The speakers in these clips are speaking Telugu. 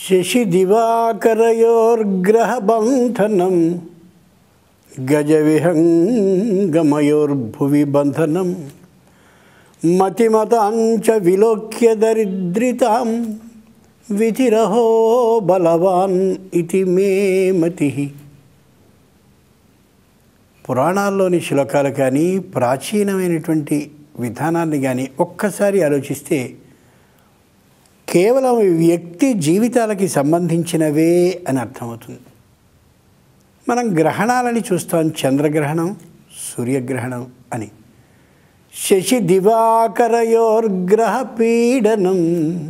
శశి దివాకరయోర్గ్రహబంధనం గజ విహంగమయోర్భువి బంధనం మతిమతాంచ విలోక్య దరిద్రితాం విధిరహో బలవాన్ ఇది మే మతి పురాణాల్లోని శ్లోకాలు కానీ ప్రాచీనమైనటువంటి విధానాన్ని కానీ ఒక్కసారి ఆలోచిస్తే కేవలం వ్యక్తి జీవితాలకి సంబంధించినవే అని అర్థమవుతుంది మనం గ్రహణాలని చూస్తాం చంద్రగ్రహణం సూర్యగ్రహణం అని శశి దివాకరయోర్గ్రహ పీడనం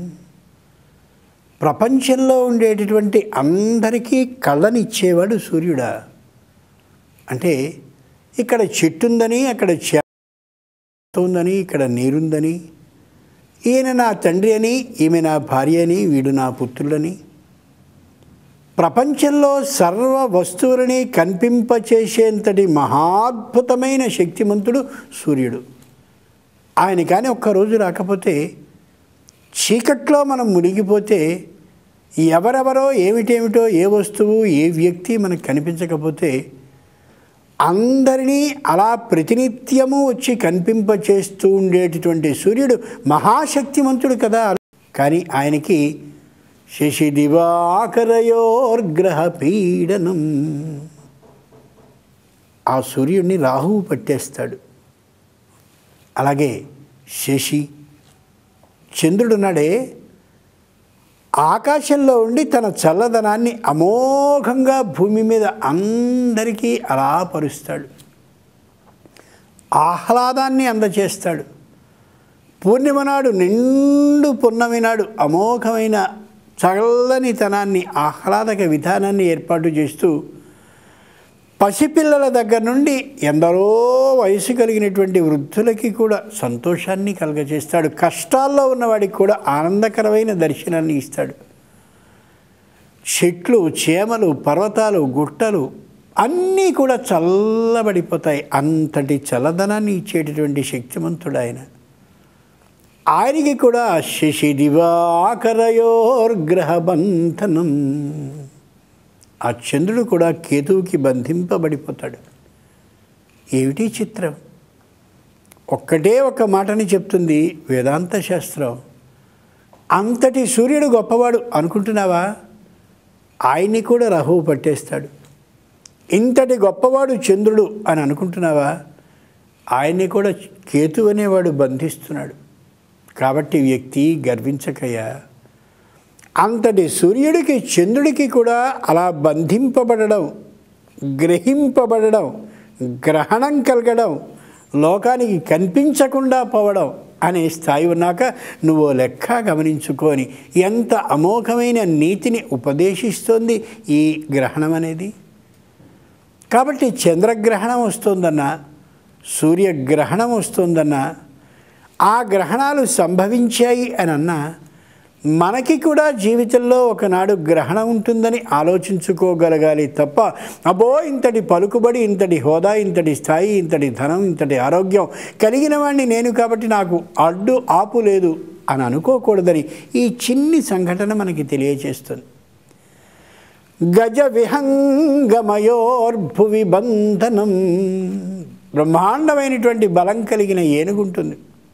ప్రపంచంలో ఉండేటటువంటి అందరికీ కళ్ళనిచ్చేవాడు సూర్యుడా అంటే ఇక్కడ చెట్టు ఉందని అక్కడ చె ఉందని ఇక్కడ నీరుందని ఈయన నా తండ్రి అని ఈమె నా భార్య అని వీడు నా పుత్రుడని ప్రపంచంలో సర్వ వస్తువులని కనిపింపచేసేంతటి మహాద్భుతమైన శక్తిమంతుడు సూర్యుడు ఆయన కానీ ఒక్కరోజు రాకపోతే చీకట్లో మనం మునిగిపోతే ఎవరెవరో ఏమిటేమిటో ఏ వస్తువు ఏ వ్యక్తి మనకు కనిపించకపోతే అందరినీ అలా ప్రతినిత్యము వచ్చి కనిపింపచేస్తూ ఉండేటటువంటి సూర్యుడు మహాశక్తిమంతుడు కదా కానీ ఆయనకి శశి దివాకరయోర్గ్రహ పీడనం ఆ సూర్యుడిని రాహువు పట్టేస్తాడు అలాగే శశి చంద్రుడున్నాడే ఆకాశంలో ఉండి తన చల్లదనాన్ని అమోఘంగా భూమి మీద అందరికీ అలా పరుస్తాడు ఆహ్లాదాన్ని అందచేస్తాడు పూర్ణిమ నాడు నిండు పున్నమి నాడు అమోఘమైన చల్లని తనాన్ని ఆహ్లాదక విధానాన్ని ఏర్పాటు చేస్తూ పసిపిల్లల దగ్గర నుండి ఎందరో వయసు కలిగినటువంటి వృద్ధులకి కూడా సంతోషాన్ని కలగజేస్తాడు కష్టాల్లో ఉన్నవాడికి కూడా ఆనందకరమైన దర్శనాన్ని ఇస్తాడు చెట్లు చేమలు పర్వతాలు గుట్టలు అన్నీ కూడా చల్లబడిపోతాయి అంతటి చల్లదనాన్ని ఇచ్చేటటువంటి శక్తిమంతుడు ఆయన ఆయనకి కూడా శశి దివాకరయోర్గ్రహబంధనం ఆ చంద్రుడు కూడా కేతువుకి బంధింపబడిపోతాడు ఏమిటి చిత్రం ఒక్కటే ఒక మాటని చెప్తుంది వేదాంత శాస్త్రం అంతటి సూర్యుడు గొప్పవాడు అనుకుంటున్నావా ఆయన్ని కూడా రహువు పట్టేస్తాడు ఇంతటి గొప్పవాడు చంద్రుడు అని అనుకుంటున్నావా ఆయన్ని కూడా కేతు అనేవాడు బంధిస్తున్నాడు కాబట్టి వ్యక్తి గర్వించకయ్యా అంతటి సూర్యుడికి చంద్రుడికి కూడా అలా బంధింపబడడం గ్రహింపబడడం గ్రహణం కలగడం లోకానికి కనిపించకుండా పోవడం అనే స్థాయి ఉన్నాక నువ్వు లెక్క గమనించుకొని ఎంత అమోఘమైన నీతిని ఉపదేశిస్తోంది ఈ గ్రహణం అనేది కాబట్టి చంద్రగ్రహణం వస్తుందన్నా సూర్యగ్రహణం వస్తుందన్నా ఆ గ్రహణాలు సంభవించాయి అని అన్నా మనకి కూడా జీవితంలో ఒకనాడు గ్రహణం ఉంటుందని ఆలోచించుకోగలగాలి తప్ప అబ్బో ఇంతటి పలుకుబడి ఇంతటి హోదా ఇంతటి స్థాయి ఇంతటి ధనం ఇంతటి ఆరోగ్యం కలిగిన వాడిని నేను కాబట్టి నాకు అడ్డు ఆపు లేదు అని అనుకోకూడదని ఈ చిన్ని సంఘటన మనకి తెలియచేస్తుంది గజ విహంగమయోర్భువి బంధనం బ్రహ్మాండమైనటువంటి బలం కలిగిన ఏనుగుంటుంది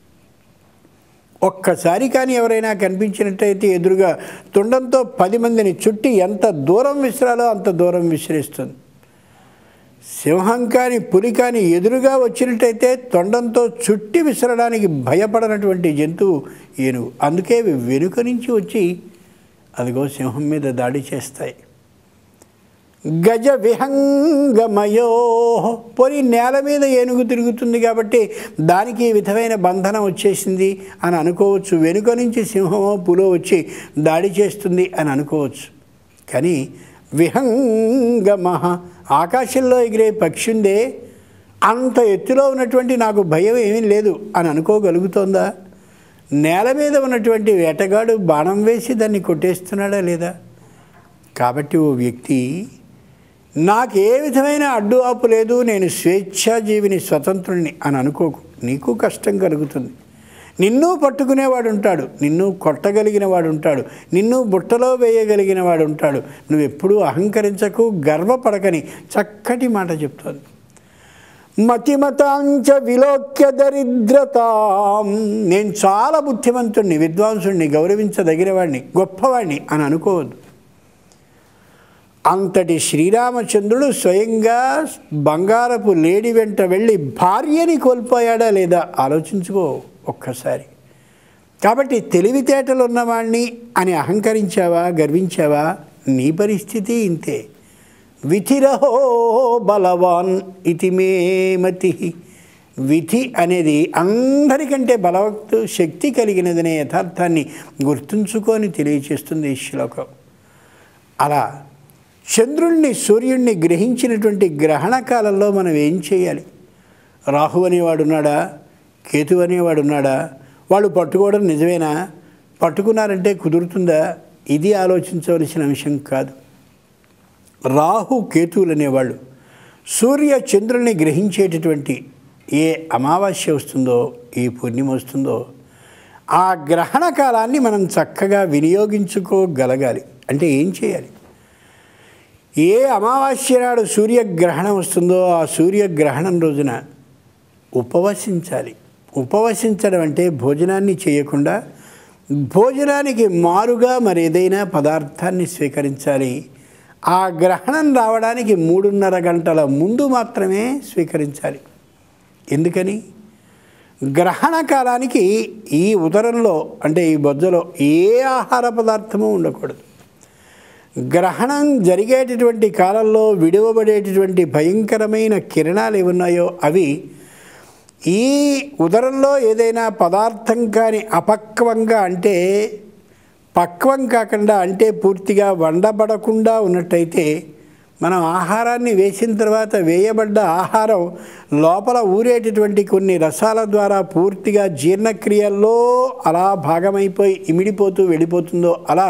ఒక్కసారి కానీ ఎవరైనా కనిపించినట్టయితే ఎదురుగా తుండంతో పది మందిని చుట్టి ఎంత దూరం విసిరాలో అంత దూరం విసిరేస్తుంది సింహం కానీ పులి కానీ ఎదురుగా వచ్చినట్టయితే తొండంతో చుట్టి విసరడానికి భయపడనటువంటి జంతువు ఏనుగు అందుకే ఇవి వెనుక నుంచి వచ్చి అదిగో సింహం మీద దాడి చేస్తాయి గజ విహంగమయో పోని నేల మీద ఏనుగు తిరుగుతుంది కాబట్టి దానికి ఈ విధమైన బంధనం వచ్చేసింది అని అనుకోవచ్చు వెనుక నుంచి సింహమో పులో వచ్చి దాడి చేస్తుంది అని అనుకోవచ్చు కానీ విహంగమ ఆకాశంలో ఎగిరే పక్షి ఉందే అంత ఎత్తులో ఉన్నటువంటి నాకు భయం ఏమీ లేదు అని అనుకోగలుగుతోందా నేల మీద ఉన్నటువంటి వేటగాడు బాణం వేసి దాన్ని కొట్టేస్తున్నాడా లేదా కాబట్టి ఓ వ్యక్తి నాకు ఏ విధమైన అడ్డు ఆపు లేదు నేను స్వేచ్ఛాజీవిని స్వతంత్రుడిని అని అనుకోకు నీకు కష్టం కలుగుతుంది నిన్ను పట్టుకునేవాడు ఉంటాడు నిన్ను కొట్టగలిగిన వాడు ఉంటాడు నిన్ను బుట్టలో వేయగలిగిన వాడు ఉంటాడు నువ్వు ఎప్పుడూ అహంకరించకు గర్వపడకని చక్కటి మాట చెప్తోంది మతిమతాంచ విలోక్య దరిద్రతాం నేను చాలా బుద్ధిమంతుణ్ణి విద్వాంసుణ్ణి గౌరవించదగినవాడిని గొప్పవాడిని అని అనుకోవద్దు అంతటి శ్రీరామచంద్రుడు స్వయంగా బంగారపు లేడి వెంట వెళ్ళి భార్యని కోల్పోయాడా లేదా ఆలోచించుకో ఒక్కసారి కాబట్టి తెలివితేటలు ఉన్నవాణ్ణి అని అహంకరించావా గర్వించావా నీ పరిస్థితి ఇంతే విధిరహో బలవాన్ ఇది మే మతి విధి అనేది అందరికంటే బలవత్తు శక్తి కలిగినదనే యథార్థాన్ని గుర్తుంచుకొని తెలియచేస్తుంది ఈ శ్లోకం అలా చంద్రుణ్ణి సూర్యుణ్ణి గ్రహించినటువంటి గ్రహణ కాలంలో మనం ఏం చేయాలి రాహు అనేవాడు ఉన్నాడా కేతు అనేవాడు ఉన్నాడా వాళ్ళు పట్టుకోవడం నిజమేనా పట్టుకున్నారంటే కుదురుతుందా ఇది ఆలోచించవలసిన విషయం కాదు రాహు కేతువులు అనేవాళ్ళు సూర్య చంద్రుల్ని గ్రహించేటటువంటి ఏ అమావాస్య వస్తుందో ఈ పూర్ణిమ వస్తుందో ఆ గ్రహణ కాలాన్ని మనం చక్కగా వినియోగించుకోగలగాలి అంటే ఏం చేయాలి ఏ అమావాస్య నాడు సూర్యగ్రహణం వస్తుందో ఆ సూర్యగ్రహణం రోజున ఉపవసించాలి ఉపవసించడం అంటే భోజనాన్ని చేయకుండా భోజనానికి మారుగా మరి ఏదైనా పదార్థాన్ని స్వీకరించాలి ఆ గ్రహణం రావడానికి మూడున్నర గంటల ముందు మాత్రమే స్వీకరించాలి ఎందుకని గ్రహణ కాలానికి ఈ ఉదరంలో అంటే ఈ బొజ్జలో ఏ ఆహార పదార్థము ఉండకూడదు గ్రహణం జరిగేటటువంటి కాలంలో విడువబడేటటువంటి భయంకరమైన కిరణాలు ఏమున్నాయో అవి ఈ ఉదరంలో ఏదైనా పదార్థం కానీ అపక్వంగా అంటే పక్వం కాకుండా అంటే పూర్తిగా వండబడకుండా ఉన్నట్టయితే మనం ఆహారాన్ని వేసిన తర్వాత వేయబడ్డ ఆహారం లోపల ఊరేటటువంటి కొన్ని రసాల ద్వారా పూర్తిగా జీర్ణక్రియల్లో అలా భాగమైపోయి ఇమిడిపోతూ వెళ్ళిపోతుందో అలా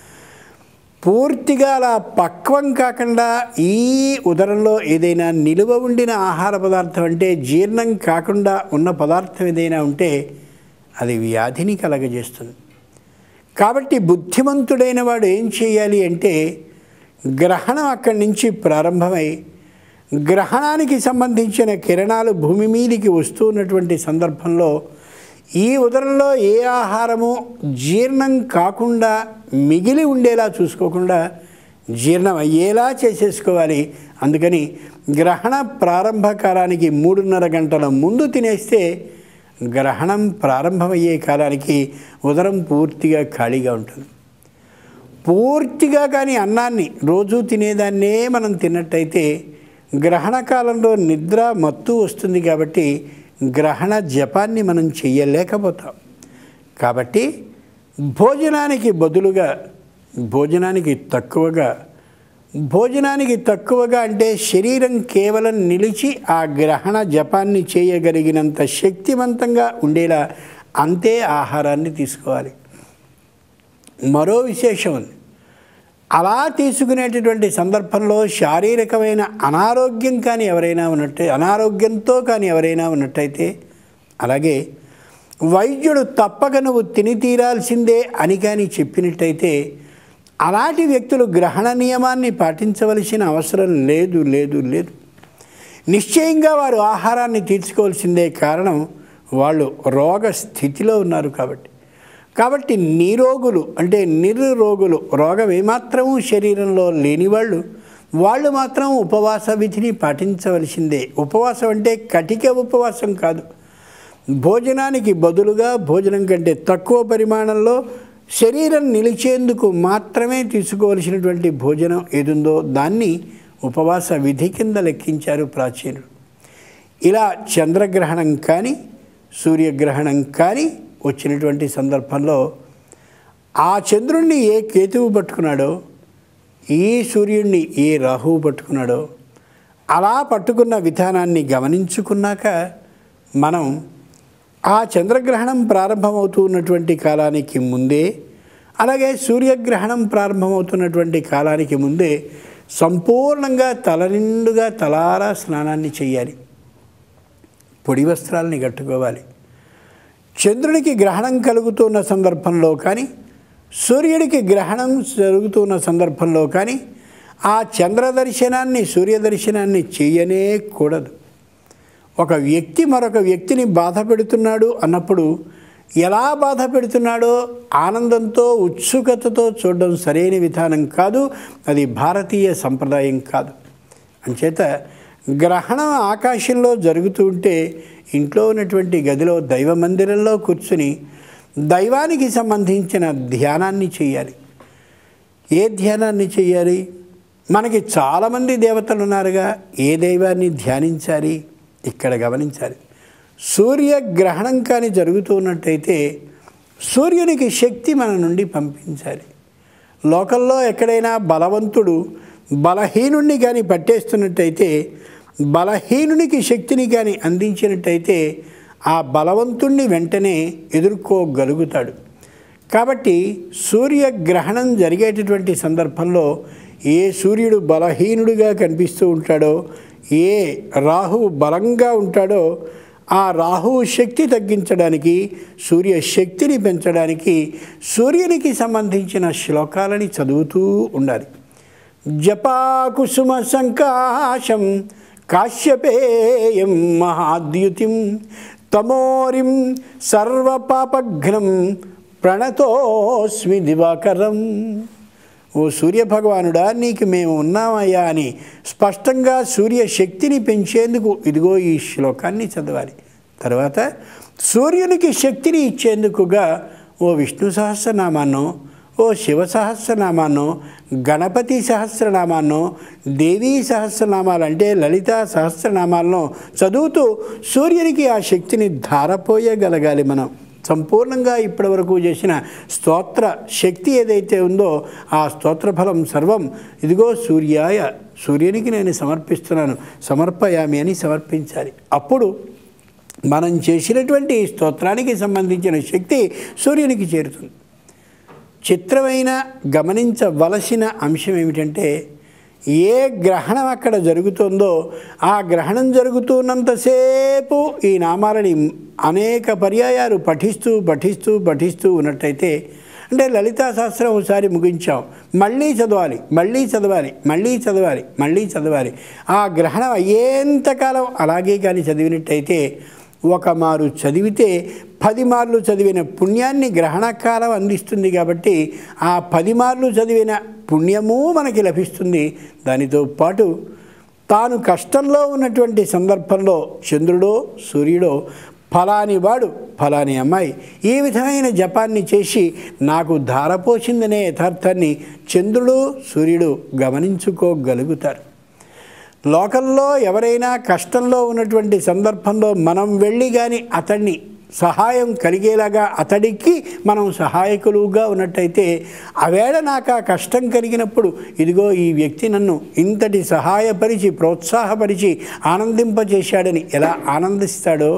పూర్తిగా అలా పక్వం కాకుండా ఈ ఉదరంలో ఏదైనా నిలువ ఉండిన ఆహార పదార్థం అంటే జీర్ణం కాకుండా ఉన్న పదార్థం ఏదైనా ఉంటే అది వ్యాధిని కలగజేస్తుంది కాబట్టి బుద్ధిమంతుడైన వాడు ఏం చేయాలి అంటే గ్రహణం అక్కడి నుంచి ప్రారంభమై గ్రహణానికి సంబంధించిన కిరణాలు భూమి మీదికి వస్తూ ఉన్నటువంటి సందర్భంలో ఈ ఉదరంలో ఏ ఆహారము జీర్ణం కాకుండా మిగిలి ఉండేలా చూసుకోకుండా జీర్ణం అయ్యేలా చేసేసుకోవాలి అందుకని గ్రహణ ప్రారంభ కాలానికి మూడున్నర గంటల ముందు తినేస్తే గ్రహణం ప్రారంభమయ్యే కాలానికి ఉదరం పూర్తిగా ఖాళీగా ఉంటుంది పూర్తిగా కానీ అన్నాన్ని రోజు తినేదాన్నే మనం తిన్నట్టయితే గ్రహణ కాలంలో నిద్ర మత్తు వస్తుంది కాబట్టి గ్రహణ జపాన్ని మనం చెయ్యలేకపోతాం కాబట్టి భోజనానికి బదులుగా భోజనానికి తక్కువగా భోజనానికి తక్కువగా అంటే శరీరం కేవలం నిలిచి ఆ గ్రహణ జపాన్ని చేయగలిగినంత శక్తివంతంగా ఉండేలా అంతే ఆహారాన్ని తీసుకోవాలి మరో విశేషం ఉంది అలా తీసుకునేటటువంటి సందర్భంలో శారీరకమైన అనారోగ్యం కానీ ఎవరైనా ఉన్నట్టే అనారోగ్యంతో కానీ ఎవరైనా ఉన్నట్టయితే అలాగే వైద్యుడు తప్పక నువ్వు తిని తీరాల్సిందే అని కానీ చెప్పినట్టయితే అలాంటి వ్యక్తులు గ్రహణ నియమాన్ని పాటించవలసిన అవసరం లేదు లేదు లేదు నిశ్చయంగా వారు ఆహారాన్ని తీర్చుకోవాల్సిందే కారణం వాళ్ళు రోగ స్థితిలో ఉన్నారు కాబట్టి కాబట్టి నిరోగులు అంటే నిర్రోగులు రోగం ఏమాత్రము శరీరంలో లేని వాళ్ళు వాళ్ళు మాత్రం ఉపవాస విధిని పాటించవలసిందే ఉపవాసం అంటే కటిక ఉపవాసం కాదు భోజనానికి బదులుగా భోజనం కంటే తక్కువ పరిమాణంలో శరీరం నిలిచేందుకు మాత్రమే తీసుకోవలసినటువంటి భోజనం ఏదుందో దాన్ని ఉపవాస విధి కింద లెక్కించారు ప్రాచీనులు ఇలా చంద్రగ్రహణం కానీ సూర్యగ్రహణం కానీ వచ్చినటువంటి సందర్భంలో ఆ చంద్రుణ్ణి ఏ కేతువు పట్టుకున్నాడో ఈ సూర్యుడిని ఏ రాహువు పట్టుకున్నాడో అలా పట్టుకున్న విధానాన్ని గమనించుకున్నాక మనం ఆ చంద్రగ్రహణం ప్రారంభమవుతూ ఉన్నటువంటి కాలానికి ముందే అలాగే సూర్యగ్రహణం ప్రారంభమవుతున్నటువంటి కాలానికి ముందే సంపూర్ణంగా తలనిండుగా తలారా స్నానాన్ని చేయాలి పొడి వస్త్రాలని కట్టుకోవాలి చంద్రునికి గ్రహణం కలుగుతున్న సందర్భంలో కానీ సూర్యుడికి గ్రహణం జరుగుతున్న సందర్భంలో కానీ ఆ చంద్ర దర్శనాన్ని సూర్య దర్శనాన్ని చేయనే కూడదు ఒక వ్యక్తి మరొక వ్యక్తిని బాధ పెడుతున్నాడు అన్నప్పుడు ఎలా బాధ పెడుతున్నాడో ఆనందంతో ఉత్సుకతతో చూడడం సరైన విధానం కాదు అది భారతీయ సంప్రదాయం కాదు అంచేత గ్రహణం ఆకాశంలో జరుగుతూ ఉంటే ఇంట్లో ఉన్నటువంటి గదిలో దైవ మందిరంలో కూర్చుని దైవానికి సంబంధించిన ధ్యానాన్ని చేయాలి ఏ ధ్యానాన్ని చేయాలి మనకి చాలామంది దేవతలు ఉన్నారుగా ఏ దైవాన్ని ధ్యానించాలి ఇక్కడ గమనించాలి సూర్యగ్రహణం కానీ జరుగుతున్నట్టయితే సూర్యునికి శక్తి మన నుండి పంపించాలి లోకల్లో ఎక్కడైనా బలవంతుడు బలహీనుణ్ణి కానీ పట్టేస్తున్నట్టయితే బలహీనునికి శక్తిని కానీ అందించినట్టయితే ఆ బలవంతుణ్ణి వెంటనే ఎదుర్కోగలుగుతాడు కాబట్టి సూర్యగ్రహణం జరిగేటటువంటి సందర్భంలో ఏ సూర్యుడు బలహీనుడిగా కనిపిస్తూ ఉంటాడో ఏ రాహువు బలంగా ఉంటాడో ఆ రాహువు శక్తి తగ్గించడానికి సూర్య శక్తిని పెంచడానికి సూర్యునికి సంబంధించిన శ్లోకాలని చదువుతూ ఉండాలి జపాకుసుమ సంకాశం కాశ్యపేయం మహాద్యుతిం తమోరిం సర్వపాపఘ్నం ప్రణతోస్మి దివాకరం ఓ సూర్యభగవానుడా నీకు మేము ఉన్నామయ్యా అని స్పష్టంగా సూర్య శక్తిని పెంచేందుకు ఇదిగో ఈ శ్లోకాన్ని చదవాలి తర్వాత సూర్యునికి శక్తిని ఇచ్చేందుకుగా ఓ విష్ణు సహస్రనామాన్నో ఓ శివ సహస్రనామాన్నో గణపతి సహస్రనామాన్నో దేవీ సహస్రనామాలు అంటే లలిత సహస్రనామాలను చదువుతూ సూర్యునికి ఆ శక్తిని ధారపోయగలగాలి మనం సంపూర్ణంగా ఇప్పటివరకు చేసిన స్తోత్ర శక్తి ఏదైతే ఉందో ఆ స్తోత్ర ఫలం సర్వం ఇదిగో సూర్యాయ సూర్యునికి నేను సమర్పిస్తున్నాను సమర్పయామి అని సమర్పించాలి అప్పుడు మనం చేసినటువంటి స్తోత్రానికి సంబంధించిన శక్తి సూర్యునికి చేరుతుంది చిత్రమైన గమనించవలసిన అంశం ఏమిటంటే ఏ గ్రహణం అక్కడ జరుగుతుందో ఆ గ్రహణం జరుగుతున్నంతసేపు ఈ నామాలని అనేక పర్యాయాలు పఠిస్తూ పఠిస్తూ పఠిస్తూ ఉన్నట్టయితే అంటే లలితా శాస్త్రం ఒకసారి ముగించాం మళ్ళీ చదవాలి మళ్ళీ చదవాలి మళ్ళీ చదవాలి మళ్ళీ చదవాలి ఆ గ్రహణం అయ్యేంతకాలం అలాగే కానీ చదివినట్టయితే ఒక మారు చదివితే పది మార్లు చదివిన పుణ్యాన్ని గ్రహణకాలం అందిస్తుంది కాబట్టి ఆ పది మార్లు చదివిన పుణ్యము మనకి లభిస్తుంది దానితో పాటు తాను కష్టంలో ఉన్నటువంటి సందర్భంలో చంద్రుడో సూర్యుడో ఫలాని వాడు ఫలాని అమ్మాయి ఈ విధమైన జపాన్ని చేసి నాకు ధారపోసిందనే యథార్థాన్ని చంద్రుడు సూర్యుడు గమనించుకోగలుగుతారు లోకంలో ఎవరైనా కష్టంలో ఉన్నటువంటి సందర్భంలో మనం వెళ్ళి కానీ అతన్ని సహాయం కలిగేలాగా అతడికి మనం సహాయకులుగా ఉన్నట్టయితే ఆవేళ నాకు ఆ కష్టం కలిగినప్పుడు ఇదిగో ఈ వ్యక్తి నన్ను ఇంతటి సహాయపరిచి ప్రోత్సాహపరిచి ఆనందింపజేశాడని ఎలా ఆనందిస్తాడో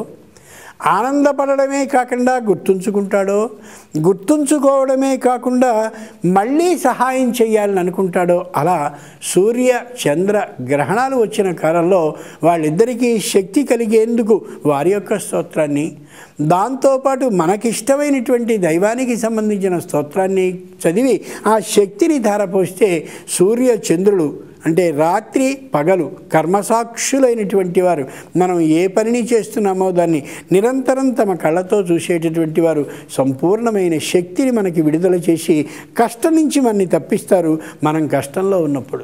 ఆనందపడడమే కాకుండా గుర్తుంచుకుంటాడో గుర్తుంచుకోవడమే కాకుండా మళ్ళీ సహాయం చేయాలని అనుకుంటాడో అలా సూర్య చంద్ర గ్రహణాలు వచ్చిన కాలంలో వాళ్ళిద్దరికీ శక్తి కలిగేందుకు వారి యొక్క స్తోత్రాన్ని దాంతోపాటు మనకిష్టమైనటువంటి దైవానికి సంబంధించిన స్తోత్రాన్ని చదివి ఆ శక్తిని ధారపోస్తే సూర్య చంద్రుడు అంటే రాత్రి పగలు కర్మసాక్షులైనటువంటి వారు మనం ఏ పనిని చేస్తున్నామో దాన్ని నిరంతరం తమ కళ్ళతో చూసేటటువంటి వారు సంపూర్ణమైన శక్తిని మనకి విడుదల చేసి కష్టం నుంచి మనని తప్పిస్తారు మనం కష్టంలో ఉన్నప్పుడు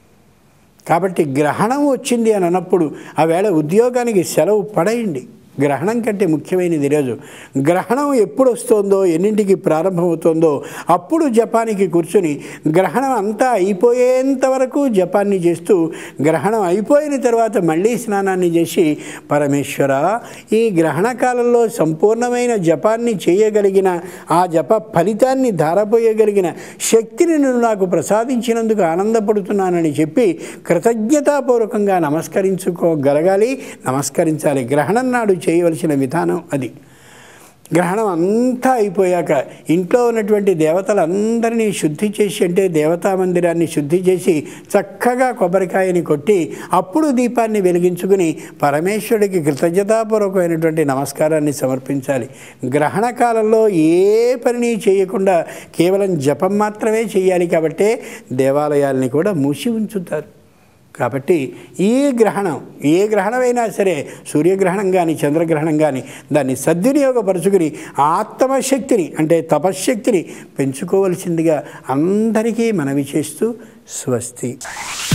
కాబట్టి గ్రహణం వచ్చింది అని అన్నప్పుడు ఆ వేళ ఉద్యోగానికి సెలవు పడేయండి గ్రహణం కంటే ముఖ్యమైనది ఈరోజు గ్రహణం ఎప్పుడు వస్తుందో ఎన్నింటికి ప్రారంభమవుతుందో అప్పుడు జపానికి కూర్చొని గ్రహణం అంతా అయిపోయేంత వరకు జపాన్ని చేస్తూ గ్రహణం అయిపోయిన తర్వాత మళ్ళీ స్నానాన్ని చేసి పరమేశ్వర ఈ గ్రహణ కాలంలో సంపూర్ణమైన జపాన్ని చేయగలిగిన ఆ జప ఫలితాన్ని ధారపోయగలిగిన శక్తిని నువ్వు నాకు ప్రసాదించినందుకు ఆనందపడుతున్నానని చెప్పి కృతజ్ఞతాపూర్వకంగా నమస్కరించుకోగలగాలి నమస్కరించాలి గ్రహణం నాడు చేయవలసిన విధానం అది గ్రహణం అంతా అయిపోయాక ఇంట్లో ఉన్నటువంటి దేవతలందరినీ శుద్ధి చేసి అంటే దేవతా మందిరాన్ని శుద్ధి చేసి చక్కగా కొబ్బరికాయని కొట్టి అప్పుడు దీపాన్ని వెలిగించుకుని పరమేశ్వరుడికి కృతజ్ఞతాపూర్వకమైనటువంటి నమస్కారాన్ని సమర్పించాలి గ్రహణ కాలంలో ఏ పనిని చేయకుండా కేవలం జపం మాత్రమే చేయాలి కాబట్టే దేవాలయాల్ని కూడా మూసి ఉంచుతారు కాబట్టి ఈ గ్రహణం ఏ గ్రహణమైనా సరే సూర్యగ్రహణం కానీ చంద్రగ్రహణం కానీ దాన్ని సద్వినియోగపరుచుకుని ఆత్మశక్తిని అంటే తపశ్శక్తిని పెంచుకోవలసిందిగా అందరికీ మనవి చేస్తూ స్వస్తి